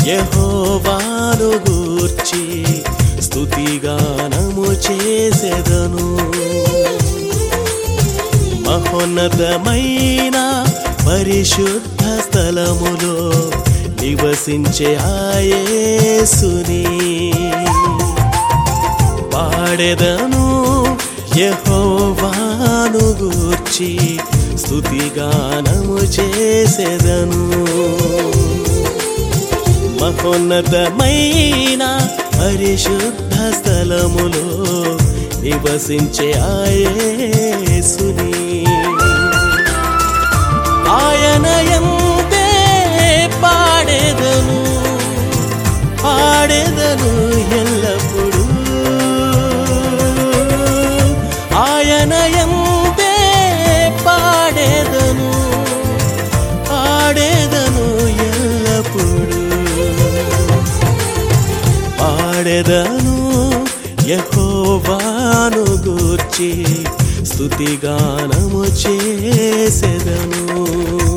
యెహోవాను గూర్చి స్తుతిగానము చేసెదను మహోన్నతమైన పరిశుద్ధ స్థలములో నివసించే ఆయేసుని పాడెదను యెహోవాను గూర్చి స్తుతిగానము చేసెదను మహోన్నతమైన పరిశుద్ధ స్థలములో నివసించే ఆయేసుని ఆయన ఎంతే పాడెదను పాడెదను ఎల్లప్పుడూ ఆయన ఎంతే పాడెదను పాడెదను ఎల్లప్పుడూ పాడెదను యెహోవాను గూర్చి స్తుతిగానము చేసెదను